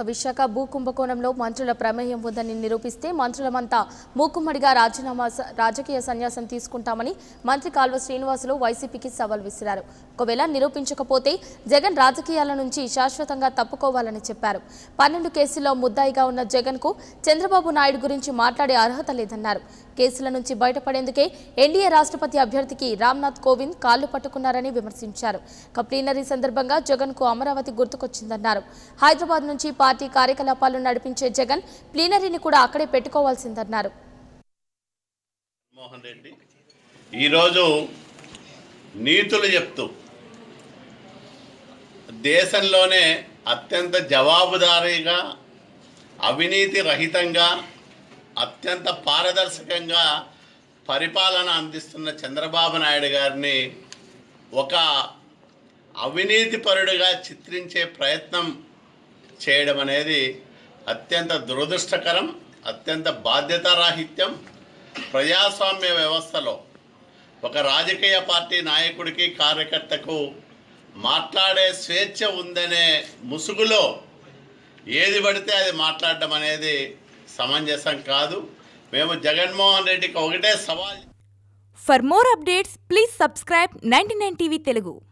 ఇక విశాఖ భూ కుంభకోణంలో మంత్రుల ప్రమేయం ఉందని నిరూపిస్తే మంత్రులమంతా మూకుమ్మడిగా రాజీనామా స- రాజకీయ సన్యాసం తీసుకుంటామని మంత్రి కాల్వ శ్రీనివాసులు వైసీపీకి సవాల్ విసిరారు ఒకవేళ నిరూపించకపోతే జగన్ రాజకీయాల నుంచి శాశ్వతంగా తప్పుకోవాలని చెప్పారు పన్నెండు కేసుల్లో ముద్దాయిగా ఉన్న జగన్కు చంద్రబాబు నాయుడు గురించి మాట్లాడే అర్హత లేదన్నారు కేసుల నుంచి బయటపడేందుకే ఎన్డీఏ రాష్ట్రపతి అభ్యర్థికి రామ్నాథ్ కోవింద్ కాళ్లు పట్టుకున్నారని విమర్శించారు ఇక ప్లీనరీ సందర్భంగా జగన్కు అమరావతి గుర్తుకొచ్చిందన్నారు హైదరాబాద్ నుంచి పార్టీ కార్యకలాపాలు నడిపించే జగన్ ప్లీనరీని కూడా అక్కడే పెట్టుకోవాల్సిందన్నారు మోహన్ రెడ్డి ఈరోజు నీతులు చెప్తూ దేశంలోనే అత్యంత జవాబుదారీగా అవినీతి రహితంగా అత్యంత పారదర్శకంగా పరిపాలన అందిస్తున్న చంద్రబాబు నాయుడు గారిని ఒక అవినీతిపరుడుగా చిత్రించే ప్రయత్నం చేయడం అనేది అత్యంత దురదృష్టకరం అత్యంత బాధ్యతారాహిత్యం ప్రజాస్వామ్య వ్యవస్థలో ఒక రాజకీయ పార్టీ నాయకుడికి కార్యకర్తకు మాట్లాడే స్వేచ్ఛ ఉందనే ముసుగులో ఏది పడితే అది మాట్లాడడం అనేది సమంజసం కాదు మేము జగన్మోహన్ రెడ్డికి ఒకటే సవాల్ For more updates, please subscribe 99 TV Telugu.